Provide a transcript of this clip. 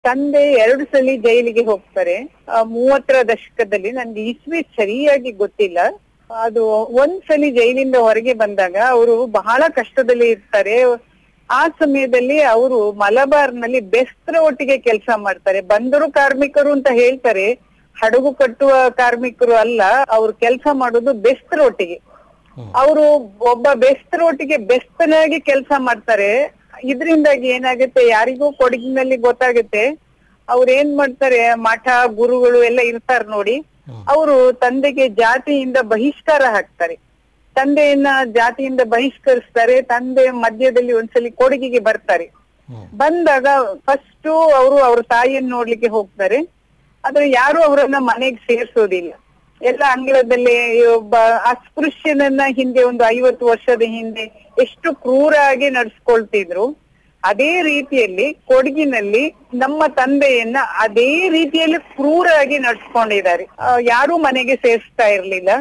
ತಂದೆ ಎರಡು ಸಲ ಜೈಲಿಗೆ ಹೋಗ್ತಾರೆ ಆ, ಮೂವತ್ತರ ದಶಕದಲ್ಲಿ ನನ್ಗೆ ಇಸ್ವಿ ಸರಿಯಾಗಿ ಗೊತ್ತಿಲ್ಲ ಅದು ಒಂದ್ಸಲಿ ಜೈಲಿಂದ ಹೊರಗೆ ಬಂದಾಗ ಅವರು ಬಹಳ ಕಷ್ಟದಲ್ಲಿ ಇರ್ತಾರೆ ಆ ಸಮಯದಲ್ಲಿ ಅವರು ಮಲಬಾರ್ ನಲ್ಲಿ ಬೆಸ್ತ್ರ ಒಟ್ಟಿಗೆ ಕೆಲಸ ಮಾಡ್ತಾರೆ ಬಂದರು ಕಾರ್ಮಿಕರು ಅಂತ ಹೇಳ್ತಾರೆ ಹಡಗು ಕಟ್ಟುವ ಕಾರ್ಮಿಕರು ಅಲ್ಲ ಅವ್ರು ಕೆಲಸ ಮಾಡೋದು ಬೆಸ್ತ್ರ ಒಟ್ಟಿಗೆ ಅವರು ಒಬ್ಬ ಬೆಸ್ತರೊಟ್ಟಿಗೆ ಬೆಸ್ತನಾಗಿ ಕೆಲಸ ಮಾಡ್ತಾರೆ ಇದರಿಂದಾಗಿ ಏನಾಗುತ್ತೆ ಯಾರಿಗೂ ಕೊಡಗಿನಲ್ಲಿ ಗೊತ್ತಾಗುತ್ತೆ ಅವ್ರು ಏನ್ ಮಾಡ್ತಾರೆ ಮಠ ಗುರುಗಳು ಎಲ್ಲ ಇರ್ತಾರ ನೋಡಿ ಅವರು ತಂದೆಗೆ ಜಾತಿಯಿಂದ ಬಹಿಷ್ಕಾರ ಹಾಕ್ತಾರೆ ತಂದೆಯನ್ನ ಜಾತಿಯಿಂದ ಬಹಿಷ್ಕರಿಸ್ತಾರೆ ತಂದೆ ಮಧ್ಯದಲ್ಲಿ ಒಂದ್ಸಲಿ ಕೊಡಗಿಗೆ ಬರ್ತಾರೆ ಬಂದಾಗ ಫಸ್ಟ್ ಅವರು ಅವ್ರ ತಾಯಿಯನ್ನು ನೋಡ್ಲಿಕ್ಕೆ ಹೋಗ್ತಾರೆ ಆದ್ರೆ ಯಾರು ಅವರನ್ನ ಮನೆಗೆ ಸೇರ್ಸೋದಿಲ್ಲ ಎಲ್ಲ ಅಂಗಳದಲ್ಲಿ ಒಬ್ಬ ಅಸ್ಪೃಶ್ಯನನ್ನ ಹಿಂದೆ ಒಂದು ಐವತ್ತು ವರ್ಷದ ಹಿಂದೆ ಎಷ್ಟು ಕ್ರೂರಾಗಿ ನಡ್ಸ್ಕೊಳ್ತಿದ್ರು ಅದೇ ರೀತಿಯಲ್ಲಿ ಕೊಡಗಿನಲ್ಲಿ ನಮ್ಮ ತಂದೆಯನ್ನ ಅದೇ ರೀತಿಯಲ್ಲಿ ಕ್ರೂರಾಗಿ ನಡ್ಸ್ಕೊಂಡಿದ್ದಾರೆ ಆ, ಯಾರೂ ಮನೆಗೆ ಸೇರಿಸ್ತಾ ಇರ್ಲಿಲ್ಲ